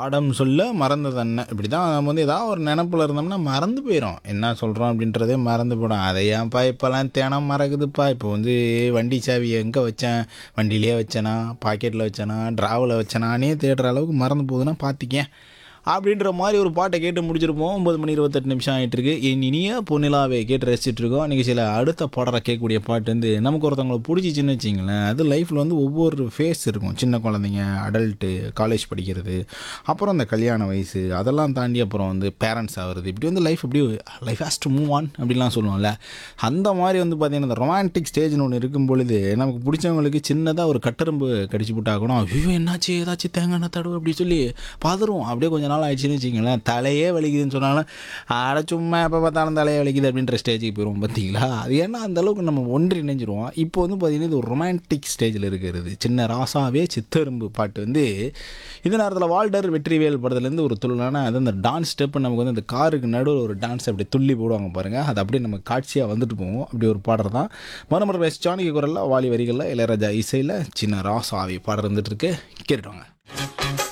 பாடம் சொல்ல மறந்தது என்ன இப்படி தான் நம்ம வந்து ஏதாவது ஒரு நினப்பில் இருந்தோம்னா மறந்து போயிடும் என்ன சொல்கிறோம் அப்படின்றதே மறந்து போயிடும் அதை ஏன்ப்பா இப்போல்லாம் தினம் மறக்குதுப்பா இப்போ வந்து வண்டி சாவி எங்கே வச்சேன் வண்டியிலே வச்சேனா பாக்கெட்டில் வச்சேனா ட்ராவில் வச்சேனானே தேடுற அளவுக்கு மறந்து போகுதுன்னா பார்த்திக்கேன் அப்படின்ற மாதிரி ஒரு பாட்டை கேட்டு முடிச்சிருப்போம் ஒம்பது மணி இருபத்தெட்டு நிமிஷம் ஆகிட்டு இருக்கு என் இனிய பொன்னிலாவை கேட்டு ரசிச்சுட்டு இருக்கோம் நீங்கள் சில அடுத்த பாடலை கேட்கக்கூடிய பாட்டு வந்து நமக்கு ஒருத்தவங்களை பிடிச்சிச்சின்னு வச்சிங்களேன் அது லைஃப்பில் வந்து ஒவ்வொரு ஃபேஸ் இருக்கும் சின்ன குழந்தைங்க அடல்ட்டு காலேஜ் படிக்கிறது அப்புறம் அந்த கல்யாண வயசு அதெல்லாம் தாண்டி அப்புறம் வந்து பேரண்ட்ஸ் ஆகிறது இப்படி வந்து லைஃப் இப்படி life has to move on அப்படிலாம் சொல்லுவோம்ல அந்த மாதிரி வந்து பார்த்தீங்கன்னா இந்த ரொமான்டிக் ஸ்டேஜ்னு ஒன்று இருக்கும் பொழுது நமக்கு பிடிச்சவங்களுக்கு சின்னதாக ஒரு கட்டெரும்பு கடிச்சு போட்டா கூட ஐயோ என்னாச்சு ஏதாச்சும் தேங்காய் தடவு அப்படி சொல்லி பதறும் அப்படியே கொஞ்ச நாள் ஆயிடுச்சுன்னு வச்சிங்களேன் தலையே வலிக்குதுன்னு சொன்னாலும் அட சும்மா எப்போ பார்த்தாலும் தலையே வலிக்குது அப்படின்ற ஸ்டேஜுக்கு போயிடுவோம் பார்த்தீங்களா அது ஏன்னா அந்த அளவுக்கு நம்ம ஒன்றி இணைஞ்சிருவோம் இப்போ வந்து பார்த்தீங்கன்னா இது ஒரு ரொமான்டிக் ஸ்டேஜில் இருக்கிறது சின்ன ராசாவே சித்தெரும்பு பாட்டு வந்து இந்த நேரத்தில் வால்டர் வெற்றிவேல் படத்துலேருந்து ஒரு துள்ளான அது அந்த டான்ஸ் ஸ்டெப் நமக்கு வந்து அந்த காருக்கு நடுவில் ஒரு டான்ஸ் அப்படி துள்ளி போடுவாங்க பாருங்கள் அது அப்படியே நம்ம காட்சியாக வந்துட்டு போவோம் அப்படி ஒரு பாடல் தான் மறுமுறை எஸ் ஜானகி குரலில் வாலி வரிகளில் இளையராஜா இசையில் சின்ன ராசாவி பாடல் இருந்துட்டு இருக்கு கேட்டுவாங்க